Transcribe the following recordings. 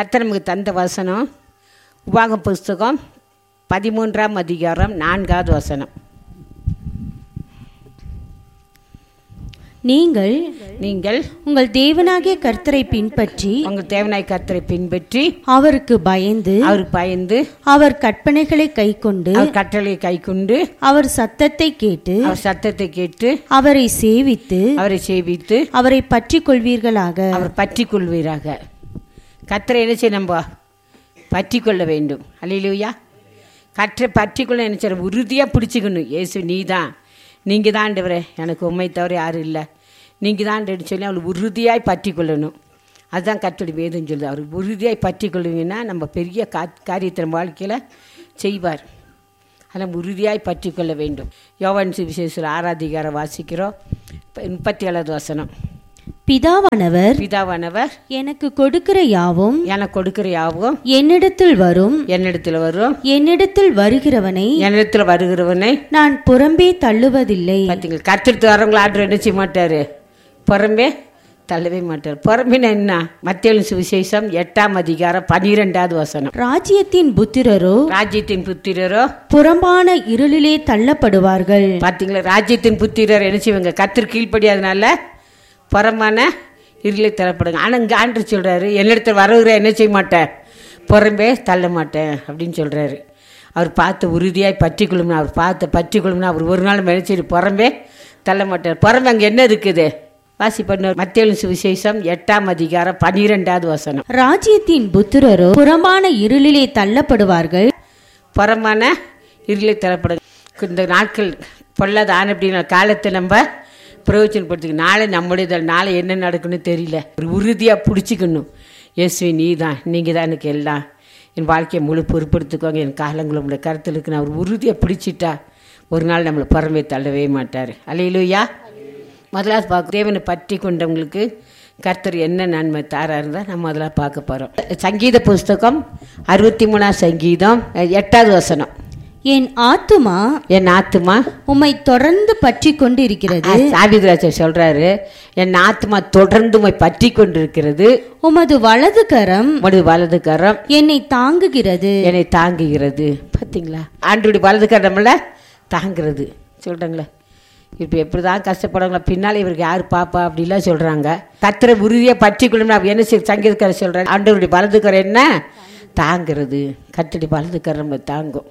கர்த்தர் நமக்கு தந்த வசனம் உபாக புஸ்தகம் பதிமூன்றாம் அதிகாரம் நான்காவது வசனம் நீங்கள் நீங்கள் உங்கள் தேவனாகிய கர்த்தரை பின்பற்றி உங்கள் தேவனாய் கர்த்தரை பின்பற்றி அவருக்கு பயந்து அவர் பயந்து அவர் கற்பனைகளை கைக்கொண்டு அவர் கட்டளையை கைக்கொண்டு அவர் சத்தத்தை கேட்டு அவர் சத்தத்தை கேட்டு அவரை சேவித்து அவரை சேவித்து அவரை பற்றி கொள்வீர்களாக அவர் பற்றி கொள்வீராக கர்த்தரை என்ன செய்ய நம்ம பற்றி கொள்ள வேண்டும் அல்லையிலூயா கற்றை பற்றி கொள்ள என்ன செய்ய உறுதியாக பிடிச்சிக்கணும் இயேசு நீ தான் நீங்கள் தான் ஆண்டவரே எனக்கு உண்மை தவிர யாரும் இல்லை நீங்கள் தான் ஆண்டவர்னு சொல்லி அவளை உறுதியாய் பற்றி கொள்ளணும் அதுதான் கர்த்தருடைய வேதம் சொல்லுது அவர் உறுதியாய் பற்றி கொள்ளுவீங்கன்னா நம்ம பெரிய கா காரியத்தை நம்ம வாழ்க்கையில் செய்வார் அதனால் உறுதியாய் பற்றி கொள்ள வேண்டும் யோவான் சுவிசேஷத்தில் ஆராதிகாரம் வாசிக்கிறோம் இப்ப முப்பத்தி ஏழாவது வசனம் பிதாவானவர் பிதாவானவர் எனக்கு கொடுக்கிற யாவும் எனக்கு கொடுக்கிற யாவும் என்னிடத்தில் வரும் என்னிடத்தில் வரும் என்னிடத்தில் வருகிறவனை என்னிடத்தில் வருகிறவனை நான் புறம்பே தள்ளுவதில்லை பார்த்தீங்களா கத்திரித்து வரவங்களை ஆர்டர் என்ன செய்ய மாட்டார் புறம்பே தள்ளவே மாட்டார் புறம்பின என்ன மத்திய சுவிசேஷம் எட்டாம் அதிகாரம் பனிரெண்டாவது வசனம் ராஜ்யத்தின் புத்திரரோ ராஜ்யத்தின் புத்திரரோ புறம்பான இருளிலே தள்ளப்படுவார்கள் பார்த்தீங்களா ராஜ்யத்தின் புத்திரர் என்ன செய்வாங்க கத்திர கீழ்ப்படியாதனால புறமான இருளை தரப்படுங்க ஆனால் இங்கே ஆண்டு சொல்கிறாரு என்னிடத்தில் வரவுகிற என்ன செய்ய மாட்டேன் புறம்பே தள்ள மாட்டேன் அப்படின்னு சொல்கிறாரு அவர் பார்த்து உறுதியாய் பற்றி கொள்ளும்னா அவர் பார்த்து பற்றி கொள்ளும்னா அவர் ஒரு நாள் நினைச்சிட்டு புறம்பே தள்ள மாட்டார் புறம்பே அங்கே என்ன இருக்குது வாசி பண்ண மத்திய சுவிசேஷம் எட்டாம் அதிகாரம் பன்னிரெண்டாவது வசனம் ராஜ்யத்தின் புத்திரரோ புறம்பான இருளிலே தள்ளப்படுவார்கள் புறமான இருளை தரப்படும் இந்த நாட்கள் பொல்லாத ஆன அப்படிங்கிற காலத்தை நம்ம பிரயோஜனப்படுத்திக்க நாளை நம்முடைய நாளை என்ன நடக்குன்னு தெரியல ஒரு உறுதியாக பிடிச்சிக்கணும் இயேசுவி நீ தான் நீங்கள் தான் எனக்கு எல்லாம் என் வாழ்க்கையை முழு பொறுப்படுத்திக்கோங்க என் காலங்கள் உங்களுடைய கருத்தில் இருக்கு நான் ஒரு உறுதியாக பிடிச்சிட்டா ஒரு நாள் நம்மளை புறமே தள்ளவே மாட்டார் அலையிலுயா முதலாவது பார்க்க தேவனை பற்றி கொண்டவங்களுக்கு கர்த்தர் என்ன நன்மை தாரா இருந்தால் நம்ம அதெல்லாம் பார்க்க போகிறோம் சங்கீத புஸ்தகம் அறுபத்தி மூணாம் சங்கீதம் எட்டாவது வசனம் என் ஆத்துமா என் ஆத்துமா உம்மை தொடர்ந்து பற்றி கொண்டிருக்கிறது சாவிதராஜர் சொல்றாரு என் ஆத்துமா தொடர்ந்து உம்மை பற்றி கொண்டிருக்கிறது உமது வலது கரம் உமது வலது கரம் என்னை தாங்குகிறது என்னை தாங்குகிறது பார்த்தீங்களா ஆண்டுடைய வலது கரம்ல தாங்குறது சொல்கிறாங்களே இப்போ எப்படி தான் கஷ்டப்படுறாங்களா பின்னால் இவருக்கு யார் பாப்பா அப்படிலாம் சொல்கிறாங்க கத்திர உறுதியாக பற்றி கொள்ளணும் அப்படி என்ன செய்ய சங்கீதக்காரர் சொல்கிறாங்க ஆண்டவருடைய வலது கரம் என்ன தாங்கிறது கத்தடி வலது கரம் நம்மளை தாங்கும்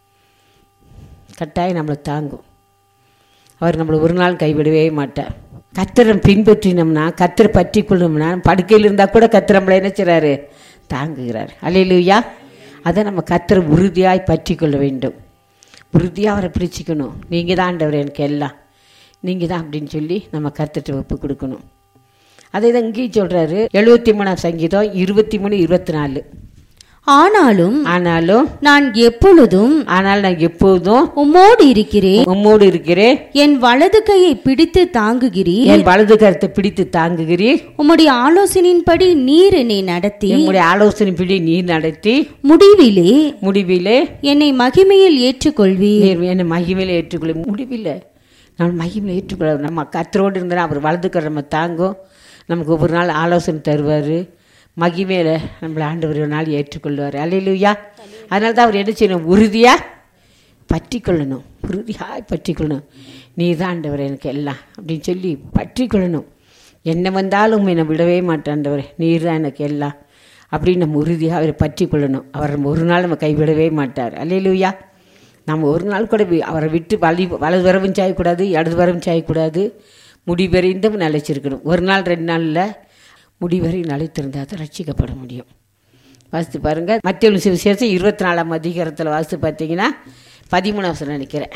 கட்டாயம் நம்மளை தாங்கும் அவர் நம்மளை ஒரு நாள் கைவிடவே மாட்டார் கத்திரம் பின்பற்றினோம்னா கத்திர பற்றி கொள்ளணும்னா படுக்கையில் இருந்தால் கூட கத்திர நம்மளை என்ன செய்கிறாரு தாங்குகிறார் அல்லையிலுயா அதை நம்ம கத்திர உறுதியாய் பற்றி கொள்ள வேண்டும் உறுதியாக அவரை பிடிச்சிக்கணும் நீங்கள் தான் ஆண்டவர் எனக்கு எல்லாம் நீங்கள் தான் அப்படின்னு சொல்லி நம்ம கத்துட்டு ஒப்பு கொடுக்கணும் அதே தான் இங்கேயும் சொல்கிறாரு எழுபத்தி மூணாம் சங்கீதம் இருபத்தி மூணு இருபத்தி நாலு ஆனாலும் ஆனாலும் நான் எப்பொழுதும் ஆனால் நான் எப்போதும் உம்மோடு இருக்கிறேன் உம்மோடு இருக்கிறேன் என் வலது கையை பிடித்து தாங்குகிறீர் என் வலது கருத்தை பிடித்து தாங்குகிறீர் உம்முடைய ஆலோசனையின்படி நீர் என்னை நடத்தி என்னுடைய ஆலோசனைப்படி நீ நடத்தி முடிவிலே முடிவிலே என்னை மகிமையில் ஏற்றுக்கொள்வீர் நீர் என்னை மகிமையில் ஏற்றுக்கொள்ள முடிவில்லை நம்ம மகிமையில் ஏற்றுக்கொள்ள நம்ம கத்தரோடு இருந்தால் அவர் வலதுக்கிற நம்ம தாங்கும் நமக்கு ஒவ்வொரு நாள் ஆலோசனை தருவார் மகிமையில் நம்மளை ஆண்டவர் ஒரு நாள் ஏற்றுக்கொள்வார் அல்லையிலுயா அதனால தான் அவர் என்ன செய்யணும் உறுதியாக பற்றி கொள்ளணும் உறுதியாக பற்றி கொள்ளணும் நீ தான் ஆண்டவர் எனக்கு எல்லாம் அப்படின்னு சொல்லி பற்றி கொள்ளணும் என்ன வந்தாலும் என்னை விடவே மாட்டாண்டவர் நீர் தான் எனக்கு எல்லாம் அப்படின்னு நம்ம உறுதியாக அவரை பற்றி கொள்ளணும் அவர் நம்ம ஒரு நாள் நம்ம கைவிடவே மாட்டார் அல்லையிலுயா நம்ம ஒரு நாள் கூட வி- அவரை விட்டு வலி வலது வரவும் செய்யக்கூடாது இடது வரவும் செய்யக்கூடாது முடிவறிந்தும் நிலைச்சிருக்கணும் ஒரு நாள் ரெண்டு நாளில் முடிவரை நிலைத்திருந்தால் தான் ரட்சிக்கப்பட முடியும் வாசித்து பாருங்கள் மத்திய விசேஷம் இருபத்தி நாலாம் அதிகாரத்தில் வாசித்து பார்த்தீங்கன்னா பதிமூணாம் வசனம் நினைக்கிறேன்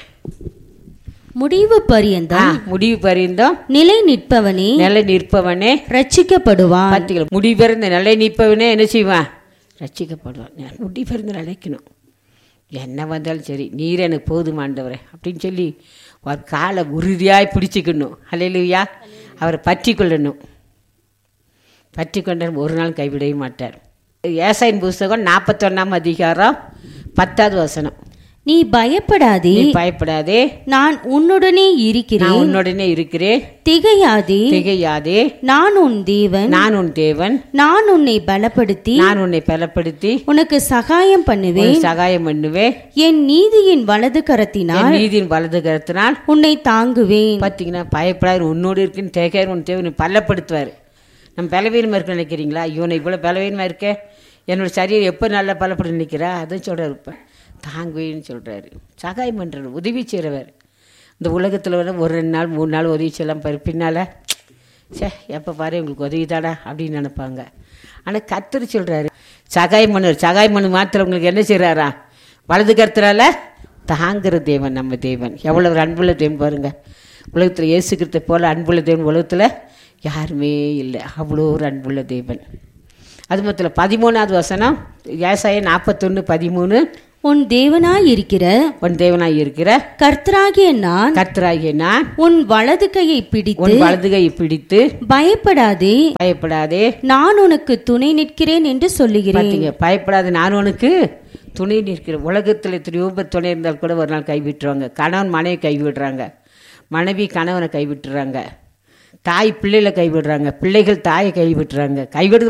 முடிவு ஆ, பரியந்தம் முடிவு பறிந்தோம் நிலை நிற்பவனே நிலை நிற்பவனே ரட்சிக்கப்படுவான் பார்த்தீங்களா முடிவறிந்த நிலை நிற்பவனே என்ன செய்வான் ரட்சிக்கப்படுவான் முடிவறிந்து நிலைக்கணும் என்ன வந்தாலும் சரி நீர் எனக்கு போதுமாண்டவரே அப்படின்னு சொல்லி ஒரு காலை உறுதியாய் பிடிச்சிக்கணும் ஹalleluya அவரை பற்றி கொள்ளணும் பற்றி கொண்டார் ஒரு நாள் கைவிடவே மாட்டார் ஏசாயின் புஸ்தகம் நாற்பத்தொன்னாம் அதிகாரம் பத்தாவது வசனம் நீ பயப்படாதே நீ பயப்படாதே நான் உன்னுடனே நான் இருக்கிறேன் உன்னுடனே இருக்கிறேன் திகையாதே திகையாதே நான் உன் தேவன் நான் உன் தேவன் நான் உன்னை பலப்படுத்தி நான் உன்னை பலப்படுத்தி உனக்கு சகாயம் பண்ணுவேன் உனக்கு சகாயம் பண்ணுவேன் என் நீதியின் வலது கரத்தினால் என் நீதியின் வலது கருத்தினால் உன்னை தாங்குவேன் பார்த்தீங்கன்னா பயப்படாது உன்னோடு இருக்குன்னு தேக்கார் உன் தேவனை பலப்படுத்துவார் நம்ம பலவீனமாக இருக்க நினைக்கிறீங்களா இவனை இவ்வளோ பலவீனமாக இருக்கே என்னோட சரீரம் எப்போ நல்லா பலப்படும் நிற்கிறா அதுவும் சொல்கிறார் இப்போ தாங்குவேன்னு சொல்கிறாரு சகாயம் பண்ணுறாரு உதவி செய்கிறவர் இந்த உலகத்தில் வந்து ஒரு ரெண்டு நாள் மூணு நாள் உதவி செய்யலாம் பாரு பின்னால் சே எப்போ பாரு உங்களுக்கு உதவி தாடா அப்படின்னு நினைப்பாங்க ஆனால் கத்தர் சொல்கிறாரு சகாயம் பண்ணுவார் சகாயம் பண்ணு மாத்திரம் உங்களுக்கு என்ன செய்கிறாரா வலது கருத்துறால தாங்குற தேவன் நம்ம தேவன் எவ்வளோ ஒரு அன்புள்ள தேவன் பாருங்க உலகத்தில் இயேசுக்கிறத போல அன்புள்ள தேவன் உலகத்தில் யாருமே இல்லை அவ்வளோ ஒரு அன்புள்ள தேவன் அது மொத்தத்தில் பதிமூணாவது வசனம் ஏசாய நாற்பத்தொன்று பதிமூணு உன் தேவனாய் இருக்கிற உன் தேவனாய் இருக்கிற கர்த்தராகிய நான் கர்த்தராகிய நான் உன் வலது கையை பிடித்து உன் வலதுகை பிடித்து பயப்படாதே பயப்படாதே நான் உனக்கு துணை நிற்கிறேன் என்று சொல்லுகிறேன் பார்த்தீங்க பயப்படாத நான் உனக்கு துணை நிற்கிறேன் உலகத்தில் எத்தனையோ பேர் துணை இருந்தால் கூட ஒரு நாள் கைவிட்டுருவாங்க கணவன் மனைவி கைவிடுறாங்க மனைவி கணவனை கைவிட்டுறாங்க தாய் பிள்ளைகளை கைவிடுறாங்க பிள்ளைகள் தாயை கைவிட்டுறாங்க கைவிடுறது